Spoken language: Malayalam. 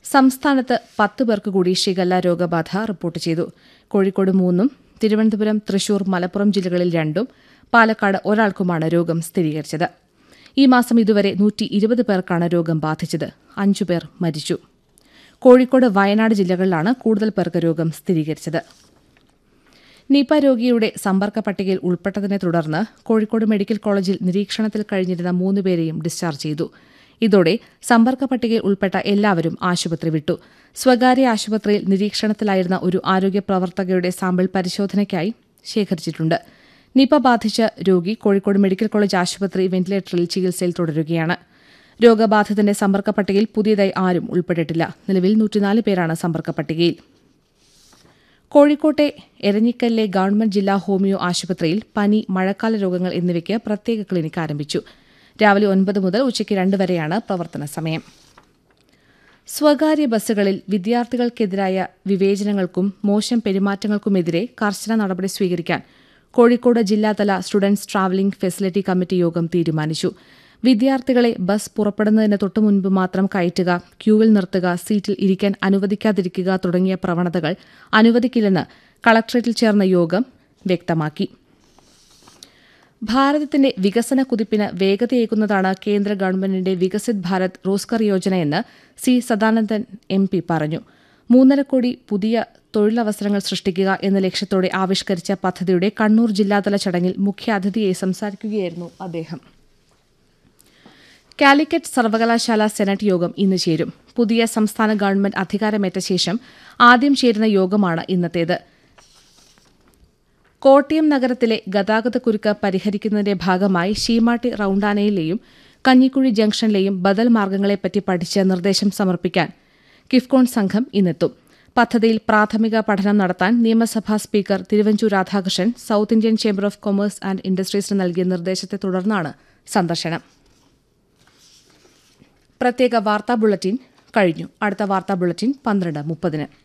സംസ്ഥാനത്ത് പത്ത് പേർക്ക് കൂടി ഷിഗല്ല രോഗബാധ റിപ്പോർട്ട് ചെയ്തു കോഴിക്കോട് മൂന്നും തിരുവനന്തപുരം തൃശൂർ മലപ്പുറം ജില്ലകളിൽ രണ്ടും പാലക്കാട് ഒരാൾക്കുമാണ് രോഗം സ്ഥിരീകരിച്ചത് ഈ മാസം ഇതുവരെ നൂറ്റി ഇരുപത് പേർക്കാണ് രോഗം ബാധിച്ചത് അഞ്ചുപേർ മരിച്ചു കോഴിക്കോട് വയനാട് ജില്ലകളിലാണ് കൂടുതൽ പേർക്ക് രോഗം സ്ഥിരീകരിച്ചത് നിപ രോഗിയുടെ സമ്പർക്ക പട്ടികയിൽ ഉൾപ്പെട്ടതിനെ തുടർന്ന് കോഴിക്കോട് മെഡിക്കൽ കോളേജിൽ നിരീക്ഷണത്തിൽ കഴിഞ്ഞിരുന്ന മൂന്നുപേരെയും ഡിസ്ചാർജ് ചെയ്തു ഇതോടെ സമ്പർക്ക പട്ടികയിൽ ഉൾപ്പെട്ട എല്ലാവരും ആശുപത്രി വിട്ടു സ്വകാര്യ ആശുപത്രിയിൽ നിരീക്ഷണത്തിലായിരുന്ന ഒരു ആരോഗ്യ പ്രവർത്തകയുടെ സാമ്പിൾ പരിശോധനയ്ക്കായി ശേഖരിച്ചിട്ടുണ്ട് നിപ ബാധിച്ച രോഗി കോഴിക്കോട് മെഡിക്കൽ കോളേജ് ആശുപത്രി വെന്റിലേറ്ററിൽ ചികിത്സയിൽ തുടരുകയാണ് രോഗബാധിതന്റെ സമ്പർക്ക പട്ടികയിൽ പുതിയതായി ആരും ഉൾപ്പെട്ടിട്ടില്ല നിലവിൽ നൂറ്റിനാല് പേരാണ് സമ്പർക്ക പട്ടികയിൽ കോഴിക്കോട്ടെ എരഞ്ഞിക്കലിലെ ഗവൺമെന്റ് ജില്ലാ ഹോമിയോ ആശുപത്രിയിൽ പനി മഴക്കാല രോഗങ്ങൾ എന്നിവയ്ക്ക് പ്രത്യേക ക്ലിനിക്ക് ആരംഭിച്ചു രാവിലെ ഒൻപത് മുതൽ ഉച്ചയ്ക്ക് രണ്ട് വരെയാണ് പ്രവർത്തന സമയം സ്വകാര്യ ബസ്സുകളിൽ വിദ്യാർത്ഥികൾക്കെതിരായ വിവേചനങ്ങൾക്കും മോശം പെരുമാറ്റങ്ങൾക്കുമെതിരെ കർശന നടപടി സ്വീകരിക്കാൻ കോഴിക്കോട് ജില്ലാതല സ്റ്റുഡൻസ് ട്രാവലിംഗ് ഫെസിലിറ്റി കമ്മിറ്റി യോഗം തീരുമാനിച്ചു വിദ്യാർത്ഥികളെ ബസ് പുറപ്പെടുന്നതിന് തൊട്ടുമുൻപ് മാത്രം കയറ്റുക ക്യൂവിൽ നിർത്തുക സീറ്റിൽ ഇരിക്കാൻ അനുവദിക്കാതിരിക്കുക തുടങ്ങിയ പ്രവണതകൾ അനുവദിക്കില്ലെന്ന് കളക്ടറേറ്റിൽ ചേർന്ന യോഗം വ്യക്തമാക്കി ഭാരതത്തിന്റെ വികസന കുതിപ്പിന് വേഗതയേക്കുന്നതാണ് കേന്ദ്ര ഗവൺമെന്റിന്റെ വികസിത് ഭാരത് റോസ്കർ യോജനയെന്ന് സി സദാനന്ദൻ എം പി പറഞ്ഞു മൂന്നര കോടി പുതിയ തൊഴിലവസരങ്ങൾ സൃഷ്ടിക്കുക എന്ന ലക്ഷ്യത്തോടെ ആവിഷ്കരിച്ച പദ്ധതിയുടെ കണ്ണൂർ ജില്ലാതല ചടങ്ങിൽ മുഖ്യാതിഥിയായി സംസാരിക്കുകയായിരുന്നു അദ്ദേഹം കാലിക്കറ്റ് സർവകലാശാല സെനറ്റ് യോഗം ഇന്ന് ചേരും പുതിയ സംസ്ഥാന ഗവൺമെന്റ് അധികാരമേറ്റ ശേഷം ആദ്യം ചേരുന്ന യോഗമാണ് ഇന്നത്തേത് കോട്ടയം നഗരത്തിലെ ഗതാഗതക്കുരുക്ക് പരിഹരിക്കുന്നതിന്റെ ഭാഗമായി ശീമാട്ടി റൌണ്ടാനയിലെയും കഞ്ഞിക്കുഴി ജംഗ്ഷനിലെയും ബദൽ മാർഗ്ഗങ്ങളെപ്പറ്റി പഠിച്ച് നിർദ്ദേശം സമർപ്പിക്കാൻ കിഫ്കോൺ സംഘം ഇന്നെത്തും പദ്ധതിയിൽ പ്രാഥമിക പഠനം നടത്താൻ നിയമസഭാ speaker Thiruvanchoor Radhakrishnan South Indian chamber of commerce and ഇൻഡസ്ട്രീസിന് നൽകിയ നിർദ്ദേശത്തെ തുടർന്നാണ് സന്ദർശനം പ്രത്യേക വാർത്താ ബുള്ളറ്റിൻ കഴിഞ്ഞു അടുത്ത വാർത്താ ബുള്ളറ്റിൻ പന്ത്രണ്ട് മുപ്പതിന്